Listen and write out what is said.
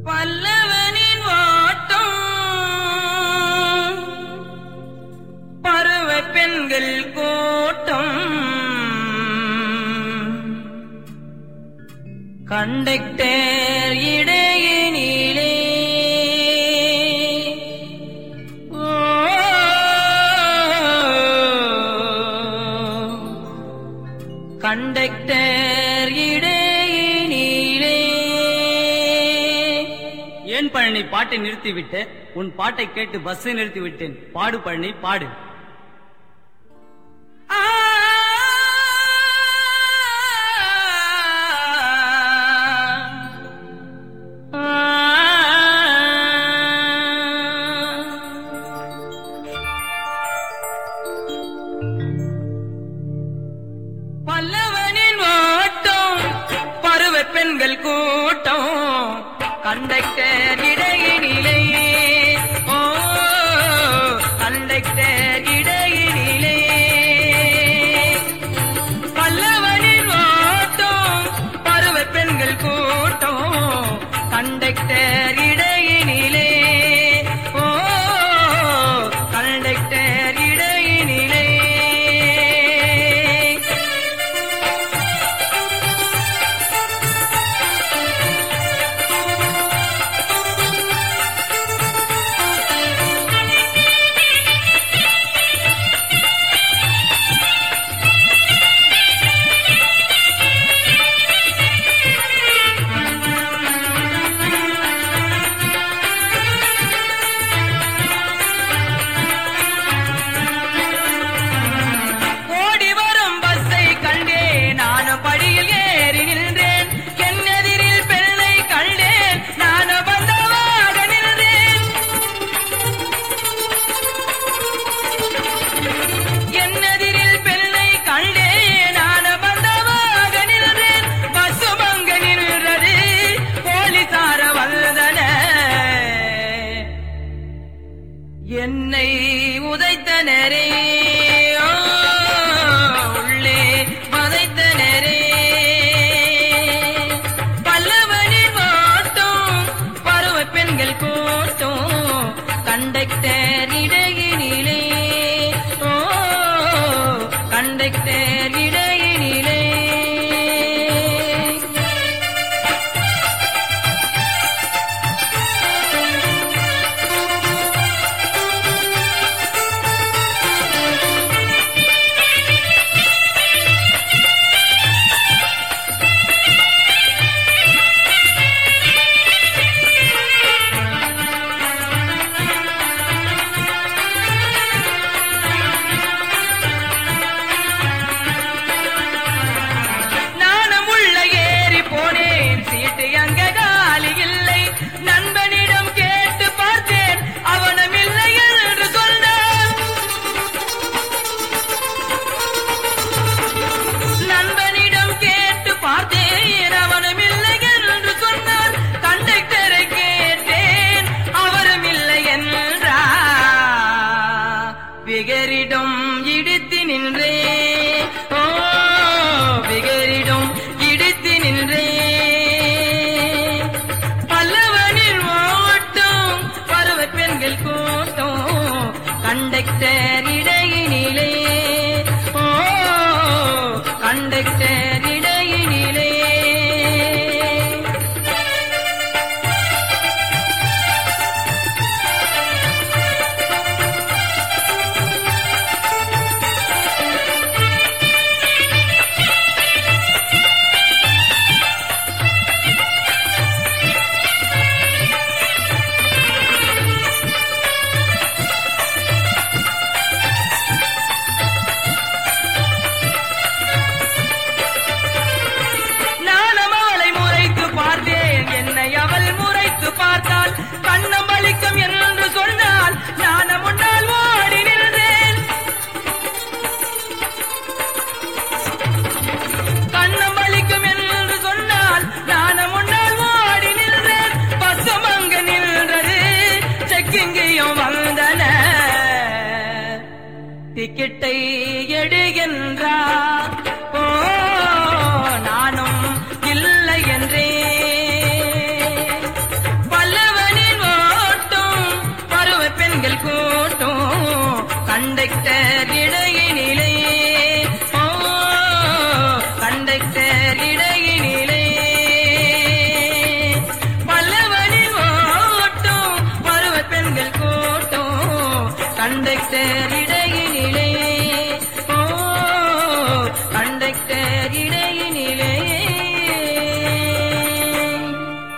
பல்லவனின் ஓட்டம் பருவ பெண்கள் கூட்டம் கண்டக்டர் இடையினிலே ஓ கண்டக்டர் இடையினிலே ஏன் பழனி பாட்டை நிறுத்திவிட்டு உன் பாட்டை கேட்டு பஸ்ஸை நிறுத்தி விட்டேன் பாடு பழனி பாடு ஆ பல்லவனின் ஓட்டம் பருவ பெண்கள் கூட்டம் கண்டக்டர் இடையினிலே ஓ கண்டக்டர் இடையினிலே பல்லவனின் ஓட்டம் பருவ பெண்கள் கூட்டம் கண்டக்டர் இடையினிலே ஓ கண்டக்டர் இடையினிலே ஓடி வரும் பஸ்ஸை கண்டேன் நானும் படியில் ஏறி நின்றேன் என் எதிரில் பெண்ணை கண்டேன் நானும் பந்தவாக நின்றேன் என் எதிரில் பெண்ணை கண்டேன் நானும் பந்தவாக நின்றேன் பஸ் பங்க நின்றது போலீசார வந்தன என்னை உதைத்தனரே ஆ, உள்ளே வதைத்தனரே பல்லவனி மாட்டும் பருவ பெண்கள் கூட்டம் கண்டக்டர் இடையினிலே ஓ கண்டக்டர் இடையினிலே நானும் உள்ள ஏறி போனேன் சீட்டு அங்க காலி இல்லை நண்பனிடம் கேட்டு பார்த்தேன் அவனும் இல்லை என்று சொன்னான் நண்பனிடம் கேட்டு பார்த்தேன் அவனும் இல்லை என்று சொன்னான் கண்டக்டரை கேட்டேன் அவரும் இல்லை என்றார் பிகரிடம் இடித்து நின்றே ஓ பிகரிடம் இடித்து நின்றே பல்லவனில் ஓட்டம் பருவ பெண்கள் கூட்டம் கண்டக்டர் இடையினிலே ஓ கண்டக்டர் இடையினிலே நானும் அவளை முறைத்து பார்த்தேன் என்னை அவள் முறைத்து பார்த்தால் கண்ணம் வலிக்கும் என்று சொன்னால் நானும் முன்னால் ஓடி நின்றேன் கண்ணம் வலிக்கும் என்று சொன்னால் நானும் முன்னால் ஓடி நின்றேன் பசும் அங்கு நின்றது செக்கிங்கேயும் வந்தன டிக்கெட்டை எடுகின்றார் ஓ நானும் இல்லை என்றே பல விட்டதில்லை